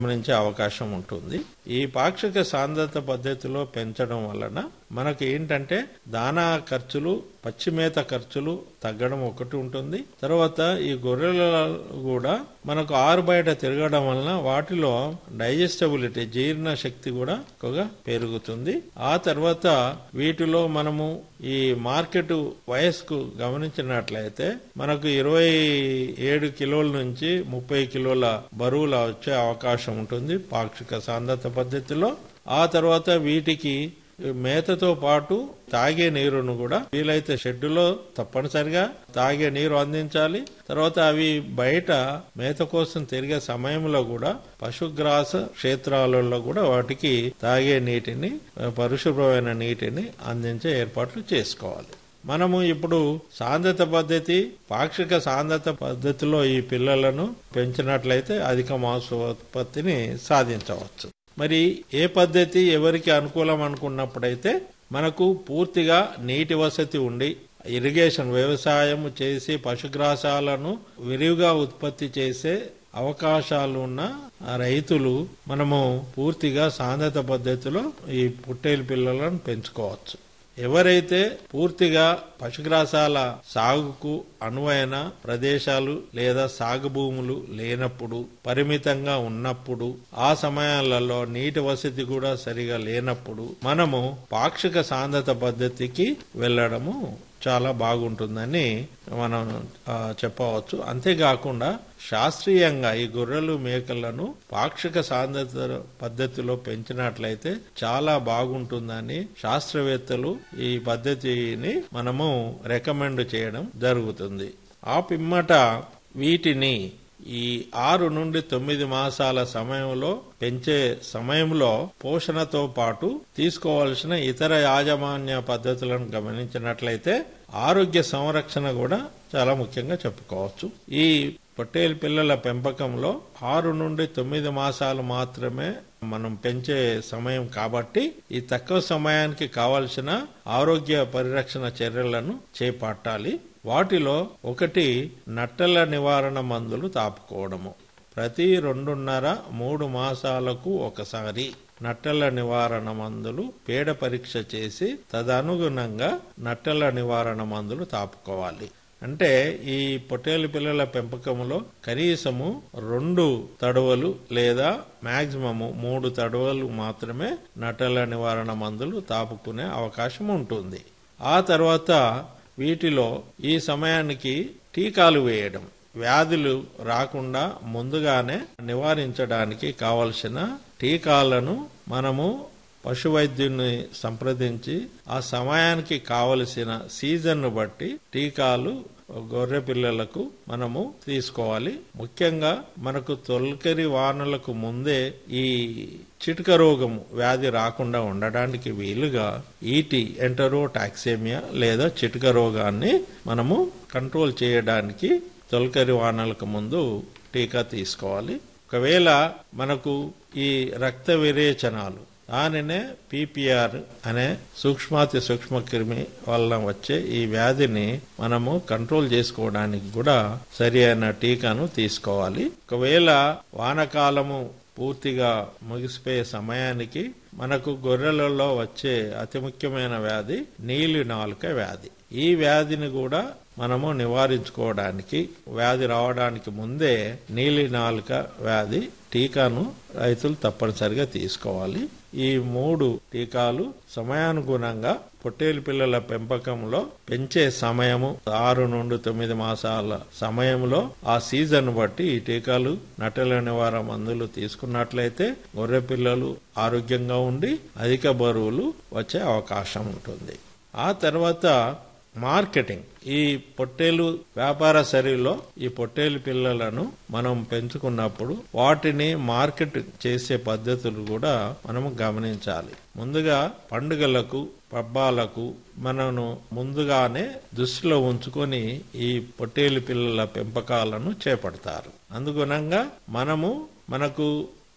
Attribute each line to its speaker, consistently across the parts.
Speaker 1: గమనించే అవకాశం ఉంటుంది ఈ పాక్షిక సాంద్రత పద్ధతిలో పెంచడం వలన మనకు ఏంటంటే దానా ఖర్చులు పచ్చిమేత ఖర్చులు తగ్గడం ఒకటి ఉంటుంది తర్వాత ఈ గొర్రెల కూడా మనకు ఆరు బయట తిరగడం వలన వాటిలో డైజెస్టబిలిటీ జీర్ణ శక్తి కూడా ఎక్కువగా పెరుగుతుంది ఆ తర్వాత వీటిలో మనము ఈ మార్కెట్ వయస్కు గమనించినట్లయితే మనకు ఇరవై ఏడు కిలోల నుంచి ముప్పై కిలోల బరువుల వచ్చే అవకాశం ఉంటుంది పాక్షిక సాంద్రత పద్ధతిలో ఆ తర్వాత వీటికి మేతతో పాటు తాగే నీరును కూడా వీలైతే షెడ్డులో తప్పనిసరిగా తాగే నీరు అందించాలి తర్వాత అవి బయట మేత కోసం తిరిగే సమయంలో కూడా పశుగ్రాస క్షేత్రాలలో కూడా వాటికి తాగే నీటిని పరిశుభ్రమైన నీటిని అందించే ఏర్పాట్లు చేసుకోవాలి మనము ఇప్పుడు సాంద్రత పద్ధతి పాక్షిక సాంద్రత పద్ధతిలో ఈ పిల్లలను పెంచినట్లయితే అధిక మాంసోత్పత్తిని సాధించవచ్చు మరి ఏ పద్ధతి ఎవరికి అనుకూలం అనుకున్నప్పుడైతే మనకు పూర్తిగా నీటి వసతి ఉండి ఇరిగేషన్ వ్యవసాయం చేసి పశుగ్రాసాలను విరివిగా ఉత్పత్తి చేసే అవకాశాలు ఉన్న రైతులు మనము పూర్తిగా సాంద్రత పద్ధతిలో ఈ పుట్టేలు పిల్లలను పెంచుకోవచ్చు ఎవరైతే పూర్తిగా పశుగ్రాసాల సాగుకు అనువైన ప్రదేశాలు లేదా సాగు భూములు లేనప్పుడు పరిమితంగా ఉన్నప్పుడు ఆ సమయాలలో నీటి వసతి కూడా సరిగా లేనప్పుడు మనము పాక్షిక సాంద్రత పద్ధతికి వెళ్ళడము చాలా బాగుంటుందని మనం చెప్పవచ్చు అంతేకాకుండా శాస్త్రీయంగా ఈ గొర్రెలు మేకలను పాక్షిక సాంద్రత పద్ధతిలో పెంచినట్లయితే చాలా బాగుంటుందని శాస్త్రవేత్తలు ఈ పద్ధతిని మనము రికమెండ్ చేయడం జరుగుతుంది ఆ పిమ్మట వీటిని ఈ ఆరు నుండి తొమ్మిది మాసాల సమయంలో పెంచే సమయంలో పోషణతో పాటు తీసుకోవాల్సిన ఇతర యాజమాన్య పద్ధతులను గమనించినట్లయితే ఆరోగ్య సంరక్షణ కూడా చాలా ముఖ్యంగా చెప్పుకోవచ్చు ఈ పొట్టేలు పిల్లల పెంపకంలో ఆరు నుండి తొమ్మిది మాసాలు మాత్రమే మనం పెంచే సమయం కాబట్టి ఈ తక్కువ సమయానికి కావలసిన ఆరోగ్య పరిరక్షణ చర్యలను చేపట్టాలి వాటిలో ఒకటి నట్టల నివారణ మందులు తాపుకోవడము ప్రతి రెండున్నర మూడు మాసాలకు ఒకసారి నట్టల నివారణ మందులు పేడ పరీక్ష చేసి తదనుగుణంగా నట్టల నివారణ మందులు తాపుకోవాలి అంటే ఈ పొట్టేలు పిల్లల పెంపకంలో కనీసము రెండు తడవలు లేదా మాక్సిమము మూడు తడవలు మాత్రమే నట్టల నివారణ మందులు తాపుకునే అవకాశం ఉంటుంది ఆ తర్వాత వీటిలో ఈ సమయానికి టీకాలు వేయడం వ్యాధులు రాకుండా ముందుగానే నివారించడానికి కావలసిన టీకాలను మనము పశు వైద్యుని సంప్రదించి ఆ సమయానికి కావలసిన సీజన్ను బట్టి టీకాలు గొర్రె పిల్లలకు మనము తీసుకోవాలి ముఖ్యంగా మనకు తొలకరి వానలకు ముందే ఈ చిటిక రోగము వ్యాధి రాకుండా ఉండడానికి వీలుగా ఈటి ఎంటరో టాక్సేమియా లేదా చిటిక రోగాన్ని మనము కంట్రోల్ చేయడానికి తొలకరి వానలకు ముందు టీకా తీసుకోవాలి ఒకవేళ మనకు ఈ రక్త విరేచనాలు దానినే పీపీఆర్ అనే సూక్ష్మాతి సూక్ష్మ క్రిమి వలన వచ్చే ఈ వ్యాధిని మనము కంట్రోల్ చేసుకోవడానికి కూడా సరి అయిన టీకాను తీసుకోవాలి ఒకవేళ వానకాలము పూర్తిగా ముగిసిపోయే సమయానికి మనకు గొర్రెలలో వచ్చే అతి ముఖ్యమైన వ్యాధి నీలి నాలుక వ్యాధి ఈ వ్యాధిని కూడా మనము నివారించుకోవడానికి వ్యాధి రావడానికి ముందే నీలి నాలుక వ్యాధి టీకాను రైతులు తప్పనిసరిగా తీసుకోవాలి ఈ మూడు టీకాలు సమయానుగుణంగా పొట్టేలు పిల్లల పెంపకంలో పెంచే సమయము ఆరు నుండి తొమ్మిది మాసాల సమయంలో ఆ సీజన్ బట్టి ఈ టీకాలు నటల నివారణ మందులు తీసుకున్నట్లయితే గొర్రె పిల్లలు ఆరోగ్యంగా ఉండి అధిక బరువులు వచ్చే అవకాశం ఉంటుంది ఆ తర్వాత మార్కెటింగ్ ఈ పొట్టేలు వ్యాపార సరిలో ఈ పొట్టేలు పిల్లలను మనం పెంచుకున్నప్పుడు వాటిని మార్కెట్ చేసే పద్ధతులు కూడా మనం గమనించాలి ముందుగా పండుగలకు పబ్బాలకు మనను ముందుగానే దృష్టిలో ఉంచుకొని ఈ పొట్టేలు పిల్లల పెంపకాలను చేపడతారు అందుగుణంగా మనము మనకు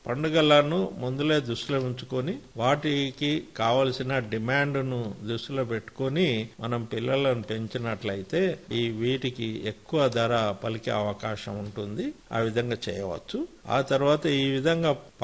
Speaker 1: పండుగలను ముందులే దృష్టిలో ఉంచుకొని వాటికి కావలసిన డిమాండ్ను దృష్టిలో పెట్టుకొని మనం పిల్లలను పెంచినట్లయితే ఈ వీటికి ఎక్కువ ధర పలికే అవకాశం ఉంటుంది ఆ విధంగా చేయవచ్చు ఆ తర్వాత ఈ విధంగా